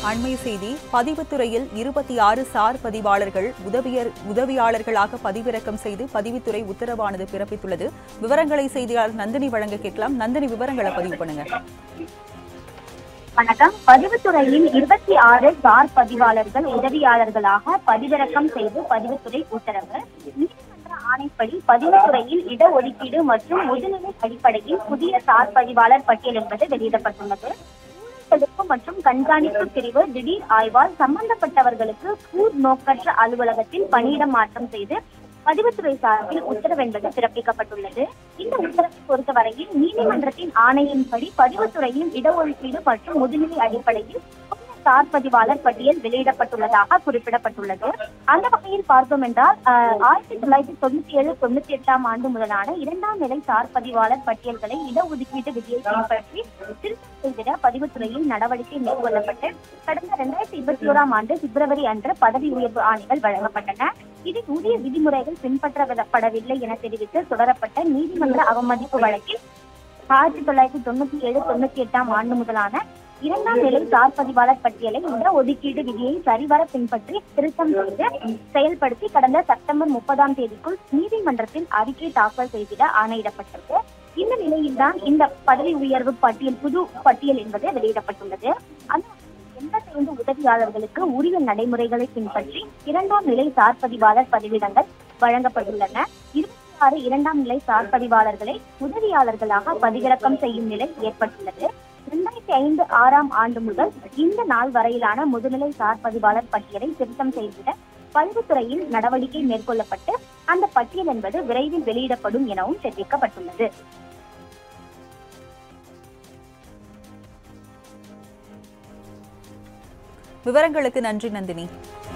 அண்மை செய்தி பதிவுத்துறையில் இருபத்தி ஆறு சார் பதிவாளர்கள் உதவியர் உதவியாளர்களாக பதிவிறக்கம் செய்து பதிவுத்துறை உத்தரவானது பிறப்பித்துள்ளது விவரங்களை செய்தியாளர் நந்தினி வழங்க கேட்கலாம் நந்தினி விவரங்களை பதிவு பண்ணுங்க வணக்கம் பதிவுத்துறையில் இருபத்தி ஆறு சார் பதிவாளர்கள் உதவியாளர்களாக பதிவிறக்கம் செய்து பதிவுத்துறை உத்தரவு நீதிமன்ற ஆணைப்படி பதிவுத்துறையில் இடஒதுக்கீடு மற்றும் முதுநிலை அடிப்படையில் புதிய சார் பதிவாளர் பட்டியல் என்பது வெளியிடப்பட்டுள்ளது தடுப்பு மற்றும் கண்காணிப்பு பிரிவு திடீர் ஆய்வால் சம்பந்தப்பட்டவர்களுக்கு கூர் நோக்கற்ற அலுவலகத்தில் பணியிட மாற்றம் செய்து பதிவுத்துறை சார்பில் உத்தரவு என்பது பிறப்பிக்கப்பட்டுள்ளது இந்த உத்தரவை பொறுத்தவரையில் நீதிமன்றத்தின் ஆணையின்படி பதிவுத்துறையின் இடஒதுக்கீடு மற்றும் முதுநிலை அடிப்படையில் புதிய சார் பதிவாளர் பட்டியல் வெளியிடப்பட்டுள்ளதாக குறிப்பிடப்பட்டுள்ளது அந்த வகையில் பார்த்தோம் என்றால் ஆஹ், ஆயிரத்தி தொள்ளாயிரத்தி தொண்ணூத்தி ஏழு தொண்ணூத்தி எட்டாம் ஆண்டு முதலான இரண்டாம் நிலை சார் பதிவாளர் பட்டியல்களை இடஒதுக்கீட்டு விதியை பின்பற்றி திருத்தம் செய்திட பதிவுத்துறையில் நடவடிக்கை மேற்கொள்ளப்பட்டு கடந்த இரண்டாயிரத்தி இருபத்தி ஓராம் ஆண்டு பிப்ரவரி அன்று பதவி உயர்வு ஆணைகள் வழங்கப்பட்டன இதில் உரிய விதிமுறைகள் பின்பற்றப்படவில்லை என தெரிவித்து தொடரப்பட்ட நீதிமன்ற அவமதிப்பு வழக்கில் ஆயிரத்தி தொள்ளாயிரத்தி தொண்ணூத்தி ஏழு தொண்ணூத்தி எட்டாம் ஆண்டு முதலான இரண்டாம் நிலை சார் பதிவாளர் பட்டியலை இட ஒதுக்கீடு விதியை சரிவர பின்பற்றி திருத்தம் செய்து செயல்படுத்தி கடந்த செப்டம்பர் முப்பதாம் தேதிக்குள் நீதிமன்றத்தில் அறிக்கை தாக்கல் செய்திட ஆணையிடப்பட்டது இந்த நிலையில்தான் இந்த பதவி உயர்வு பட்டியல் புது பட்டியல் என்பது வெளியிடப்பட்டுள்ளது அந்த எண்பத்தைந்து உதவியாளர்களுக்கு உரிய நடைமுறைகளை பின்பற்றி இரண்டாம் நிலை சார் பதிவாளர் பதவியிடங்கள் வழங்கப்பட்டுள்ளன இருபத்தி ஆறு இரண்டாம் நிலை சார் பதிவாளர்களை உதவியாளர்களாக பதிவிறக்கம் செய்யும் நிலை ஏற்பட்டுள்ளது இரண்டாயிரத்தி ஐந்து ஆறாம் ஆண்டு முதல் இந்த நாள் வரையிலான முதுநிலை சார் பதிவாளர் பட்டியலை திருத்தம் செய்திட பதிவுத்துறையில் நடவடிக்கை மேற்கொள்ளப்பட்டு அந்த பட்டியல் என்பது விரைவில் வெளியிடப்படும் எனவும் தெரிவிக்கப்பட்டுள்ளது விவரங்களுக்கு நன்றி நந்தினி